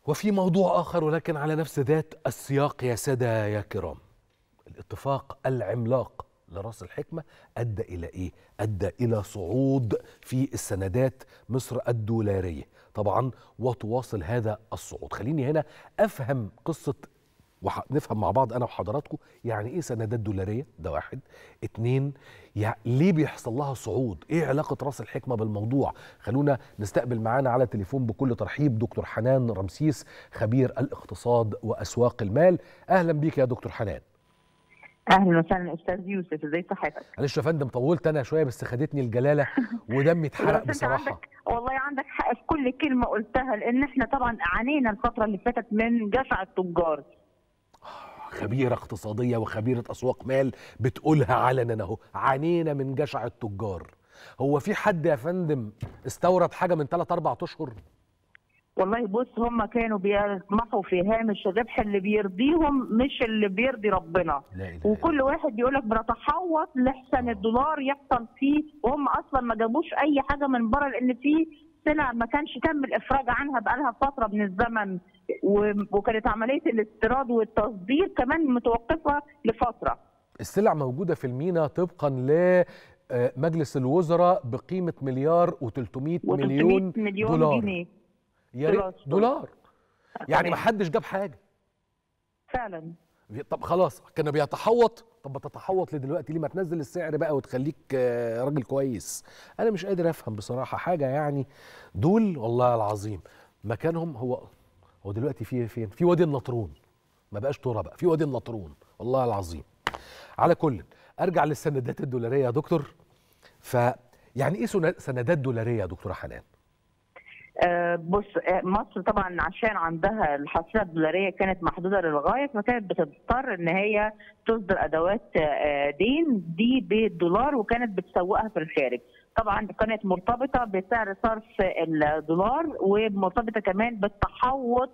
وفي موضوع آخر ولكن على نفس ذات السياق يا سادة يا كرام الاتفاق العملاق لراس الحكمة أدى إلى إيه؟ أدى إلى صعود في السندات مصر الدولارية طبعا وتواصل هذا الصعود خليني هنا أفهم قصة ونفهم مع بعض انا وحضراتكم يعني ايه سندات دولاريه ده واحد اتنين يعني ليه بيحصل لها صعود ايه علاقه راس الحكمه بالموضوع خلونا نستقبل معانا على التليفون بكل ترحيب دكتور حنان رمسيس خبير الاقتصاد واسواق المال اهلا بيك يا دكتور حنان اهلا وسهلا استاذ يوسف ازي صحتك معلش يا فندم طولت انا شويه بس خدتني الجلاله ودمي اتحرق بس أنت بصراحه عندك والله عندك حق في كل كلمه قلتها لان احنا طبعا عانينا الفتره اللي فاتت من جشع التجار خبيرة اقتصادية وخبيرة أسواق مال بتقولها علنا أهو عانينا من جشع التجار هو في حد يا فندم استورد حاجة من 3 4 أشهر والله بص هم كانوا بيطمحوا في هامش الربح اللي بيرضيهم مش اللي بيرضي ربنا لا إله وكل واحد يقول لك بنتحوط لحسن الدولار يحصل فيه وهم اصلا ما جابوش اي حاجه من بره لان في سلع ما كانش تم الافراج عنها بقالها فتره من الزمن و- وكانت عمليه الاستيراد والتصدير كمان متوقفه لفتره السلع موجودة في المينا طبقا لمجلس الوزراء بقيمة مليار و300 مليون و300 مليون دولار جنيه يا ريت دولار. دولار يعني ما تمام. حدش جاب حاجة فعلا طب خلاص كان بيتحوط طب ما تتحوط لدلوقتي ليه ما تنزل السعر بقى وتخليك آه، راجل كويس انا مش قادر افهم بصراحه حاجه يعني دول والله العظيم مكانهم هو هو دلوقتي في فين في وادي النطرون ما بقاش ترى بقى في وادي النطرون والله العظيم على كل ارجع للسندات الدولاريه يا دكتور ف يعني ايه سنا- سندات دولاريه يا دكتوره حنان آه، بص آه، مصر طبعا عشان عندها الحصيله الدولاريه كانت محدوده للغايه فكانت بتضطر ان هي تصدر ادوات آه، دين دي بالدولار وكانت بتسوقها في الخارج طبعا كانت مرتبطه بسعر صرف الدولار ومرتبطه كمان بالتحوط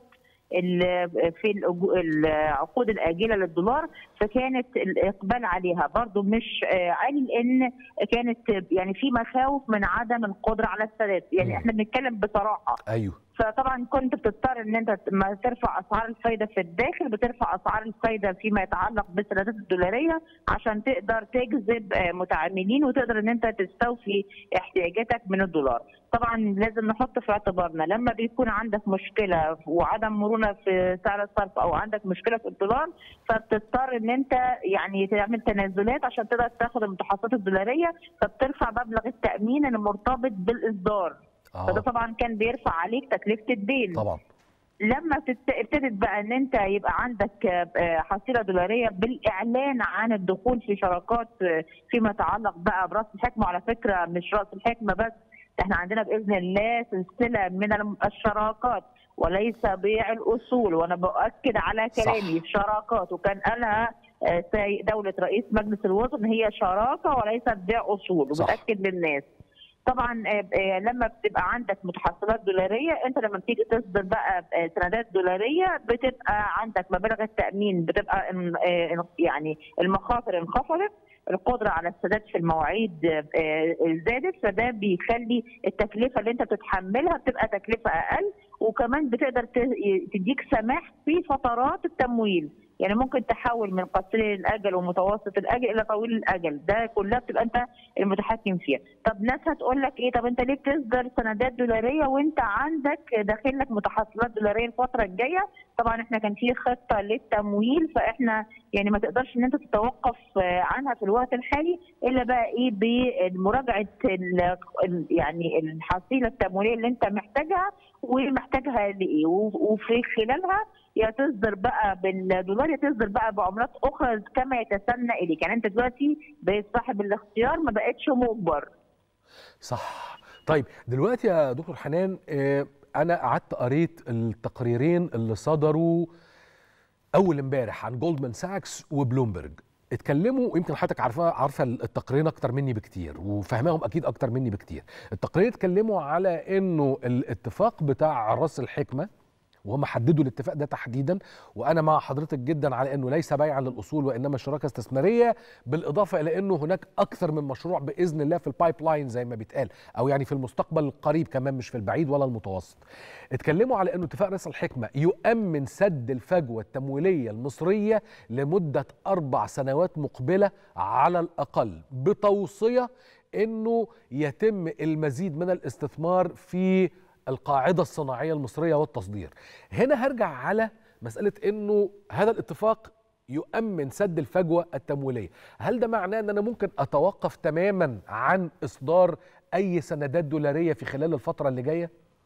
ال- في الأجو- العقود الاجله للدولار فكانت الاقبال عليها برضو مش آه، عالي لان كانت يعني في مخاوف من عدم القدره على السداد يعني مم. احنا بنتكلم بصراحه ايوه فطبعا كنت بتضطر ان انت ما ترفع اسعار الفايده في الداخل بترفع اسعار الفايده فيما يتعلق بالسندات الدولاريه عشان تقدر تجذب آه، متعاملين وتقدر ان انت تستوفي احتياجاتك من الدولار طبعا لازم نحط في اعتبارنا لما بيكون عندك مشكله وعدم مرونه في سعر الصرف او عندك مشكله في الدولار فبتضطر ان انت يعني تعمل تنازلات عشان تقدر تاخد المتحصلات الدولاريه فبترفع مبلغ التامين المرتبط بالاصدار فده اه طبعا كان بيرفع عليك تكلفه الدين طبعا لما تت- ابتدت بقى ان انت يبقى عندك آه، حصيله دولاريه بالاعلان عن الدخول في شراكات آه، فيما يتعلق بقى براس الحكمه وعلى فكره مش راس الحكمه بس ده احنا عندنا باذن الله سلسله من الم- الشراكات وليس بيع الاصول وانا باكد على صح. كلامي شراكات وكان قالها آه، سي- دوله رئيس مجلس الوزراء ان هي شراكه وليست بيع اصول صح. وبتاكد للناس طبعا آه، آه، لما بتبقى عندك متحصلات دولاريه انت لما بتيجي تصدر بقى آه، سندات دولاريه بتبقى عندك مبالغ التامين بتبقى ان- آه، يعني المخاطر انخفضت القدره على السداد في المواعيد آه، آه، زادت فده بيخلي التكلفه اللي انت بتتحملها بتبقى تكلفه اقل وكمان بتقدر ت- تديك سماح في فترات التمويل يعني ممكن تحول من قصير الاجل ومتوسط الاجل الى طويل الاجل ده كلها بتبقى انت المتحكم فيها طب ناس هتقول لك ايه طب انت ليه بتصدر سندات دولاريه وانت عندك داخل لك متحصلات دولاريه الفتره الجايه طبعا احنا كان في خطه للتمويل فاحنا يعني ما تقدرش ان انت تتوقف آه، عنها في الوقت الحالي الا بقى ايه بمراجعه ال- ال- يعني الحصيله التمويليه اللي انت محتاجها ومحتاجها لايه و- وفي خلالها يا تصدر بقى بالدولار يا تصدر بقى بعملات اخرى كما يتسنى اليك يعني انت دلوقتي بقيت صاحب الاختيار ما بقتش مجبر صح طيب دلوقتي يا دكتور حنان آه، انا قعدت قريت التقريرين اللي صدروا اول امبارح عن جولدمان ساكس وبلومبرج اتكلموا ويمكن حضرتك عارفه عارفه التقريرين اكتر مني بكتير وفاهماهم اكيد اكتر مني بكتير التقرير اتكلموا على انه الاتفاق بتاع راس الحكمه وهم حددوا الاتفاق ده تحديدا وانا مع حضرتك جدا على انه ليس بيعا للاصول وانما شراكه استثماريه بالاضافه الى انه هناك اكثر من مشروع باذن الله في البايب لاين زي ما بيتقال او يعني في المستقبل القريب كمان مش في البعيد ولا المتوسط. اتكلموا على انه اتفاق راس الحكمه يؤمن سد الفجوه التمويليه المصريه لمده اربع سنوات مقبله على الاقل بتوصيه انه يتم المزيد من الاستثمار في القاعده الصناعيه المصريه والتصدير. هنا هرجع على مساله انه هذا الاتفاق يؤمن سد الفجوه التمويليه، هل ده معناه ان انا ممكن اتوقف تماما عن اصدار اي سندات دولاريه في خلال الفتره اللي جايه؟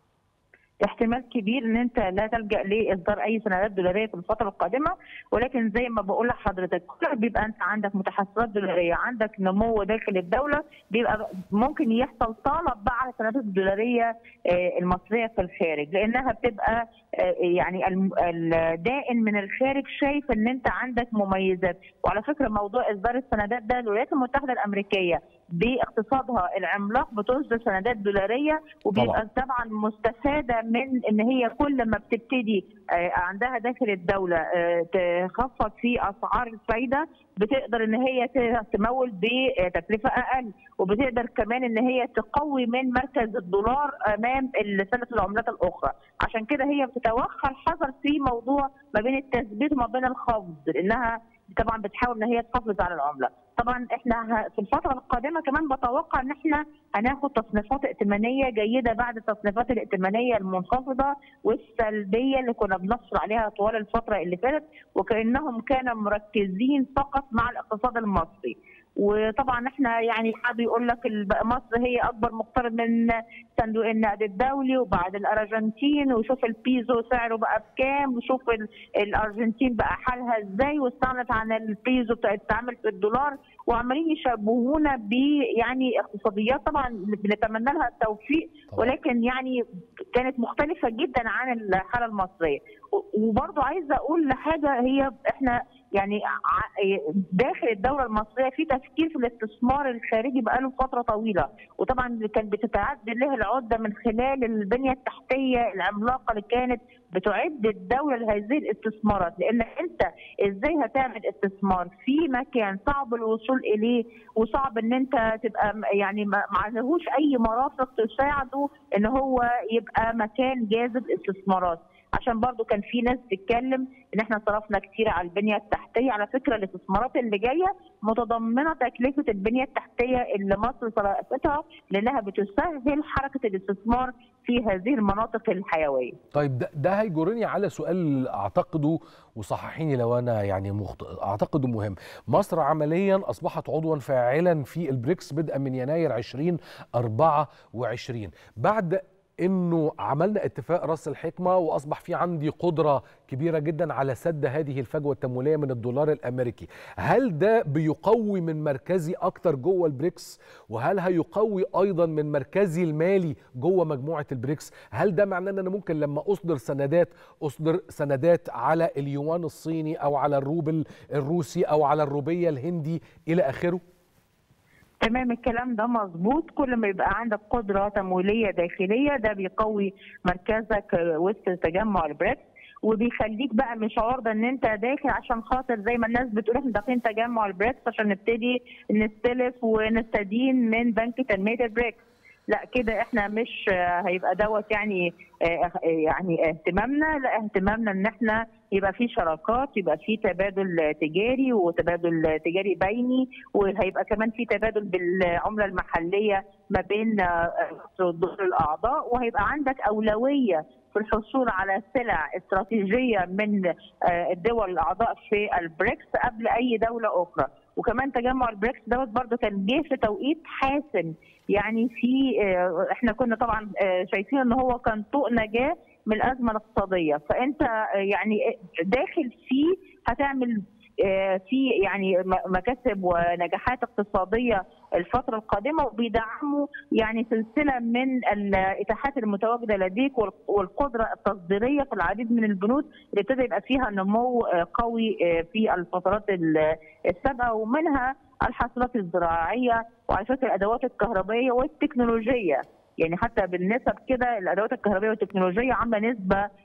احتمال كبير ان انت لا تلجا لاصدار اي سندات دولاريه في الفتره القادمه ولكن زي ما بقول لحضرتك كل بيبقى انت عندك متحسرات دولاريه عندك نمو داخل الدوله بيبقى ممكن يحصل طلب بقى على السندات الدولاريه المصريه في الخارج لانها بتبقى يعني الدائن من الخارج شايف ان انت عندك مميزات وعلى فكره موضوع اصدار السندات ده الولايات المتحده الامريكيه باقتصادها العملاق بتصدر سندات دولاريه وبيبقى طبعا, طبعا مستفاده من ان هي كل ما بتبتدي عندها داخل الدوله تخفض في اسعار الفايده بتقدر ان هي تمول بتكلفه اقل وبتقدر كمان ان هي تقوي من مركز الدولار امام سله العملات الاخرى عشان كده هي بتتوخى الحذر في موضوع ما بين التثبيت وما بين الخفض لانها طبعا بتحاول ان هي تحافظ على العمله طبعا احنا في الفتره القادمه كمان بتوقع ان احنا هناخد تصنيفات ائتمانيه جيده بعد التصنيفات الائتمانيه المنخفضه والسلبيه اللي كنا بنحصل عليها طوال الفتره اللي فاتت وكانهم كانوا مركزين فقط مع الاقتصاد المصري وطبعا احنا يعني حد يقول لك مصر هي اكبر مقترض من صندوق النقد الدولي وبعد الارجنتين وشوف البيزو سعره بقى بكام وشوف الارجنتين بقى حالها ازاي واستغنت عن البيزو بتتعامل في الدولار وعمالين يشبهونا ب يعني اقتصاديات طبعا بنتمنى لها التوفيق ولكن يعني كانت مختلفه جدا عن الحاله المصريه وبرضه عايزه اقول لحاجه هي احنا يعني داخل الدوله المصريه في تفكير في الاستثمار الخارجي بقاله فتره طويله وطبعا كان بتتعد له العده من خلال البنيه التحتيه العملاقه اللي كانت بتعد الدوله لهذه الاستثمارات لان انت ازاي هتعمل استثمار في مكان صعب الوصول اليه وصعب ان انت تبقى يعني ما لهوش اي مرافق تساعده ان هو يبقى مكان جاذب استثمارات عشان برضو كان في ناس بتتكلم ان احنا صرفنا كتير على البنيه التحتيه على فكره الاستثمارات اللي جايه متضمنه تكلفه البنيه التحتيه اللي مصر صرفتها لانها بتسهل حركه الاستثمار في هذه المناطق الحيويه. طيب ده, ده هيجرني على سؤال اعتقده وصححيني لو انا يعني مخطئ اعتقده مهم. مصر عمليا اصبحت عضوا فاعلا في البريكس بدءا من يناير 2024 بعد انه عملنا اتفاق راس الحكمه واصبح في عندي قدره كبيره جدا على سد هذه الفجوه التمويليه من الدولار الامريكي هل ده بيقوي من مركزي اكتر جوه البريكس وهل هيقوي ايضا من مركزي المالي جوه مجموعه البريكس هل ده معناه ان انا ممكن لما اصدر سندات اصدر سندات على اليوان الصيني او على الروبل الروسي او على الروبيه الهندي الى اخره تمام الكلام ده مظبوط كل ما يبقى عندك قدره تمويليه داخليه ده بيقوي مركزك وسط تجمع البريكس وبيخليك بقى مش عرضه ان انت داخل عشان خاطر زي ما الناس بتقول احنا داخلين تجمع البريكس عشان نبتدي نستلف ونستدين من بنك تنميه البريكس لا كده احنا مش هيبقى دوت يعني يعني اهتمامنا لا اهتمامنا ان احنا يبقى في شراكات يبقى في تبادل تجاري وتبادل تجاري بيني وهيبقى كمان في تبادل بالعمله المحليه ما بين مصر والدول الاعضاء وهيبقى عندك اولويه في الحصول على سلع استراتيجيه من الدول الاعضاء في البريكس قبل اي دوله اخرى وكمان تجمع البريكس دوت برضه كان جه في توقيت حاسم يعني في احنا كنا طبعا شايفين ان هو كان طوق نجاه من الازمه الاقتصاديه فانت يعني داخل فيه هتعمل في يعني مكاسب ونجاحات اقتصاديه الفتره القادمه وبيدعموا يعني سلسله من الاتاحات المتواجده لديك والقدره التصديريه في العديد من البنود اللي ابتدى يبقى فيها نمو قوي في الفترات السابقه ومنها الحاصلات الزراعيه وعلى فكره الادوات الكهربائيه والتكنولوجيه يعني حتى بالنسب كده الادوات الكهربائيه والتكنولوجيه عامله نسبه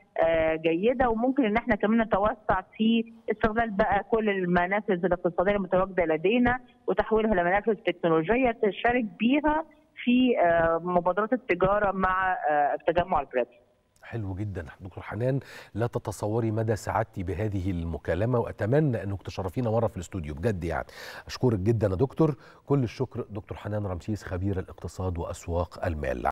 آه، جيده وممكن ان احنا كمان نتوسع في استغلال بقى كل المنافذ الاقتصاديه المتواجده لدينا وتحويلها لمنافذ تكنولوجيه تشارك بيها في آه، مبادرات التجاره مع آه، التجمع البريطاني. حلو جدا دكتور حنان لا تتصوري مدى سعادتي بهذه المكالمة وأتمنى أنك تشرفينا مرة في الاستوديو بجد يعني أشكرك جدا يا دكتور كل الشكر دكتور حنان رمسيس خبير الاقتصاد وأسواق المال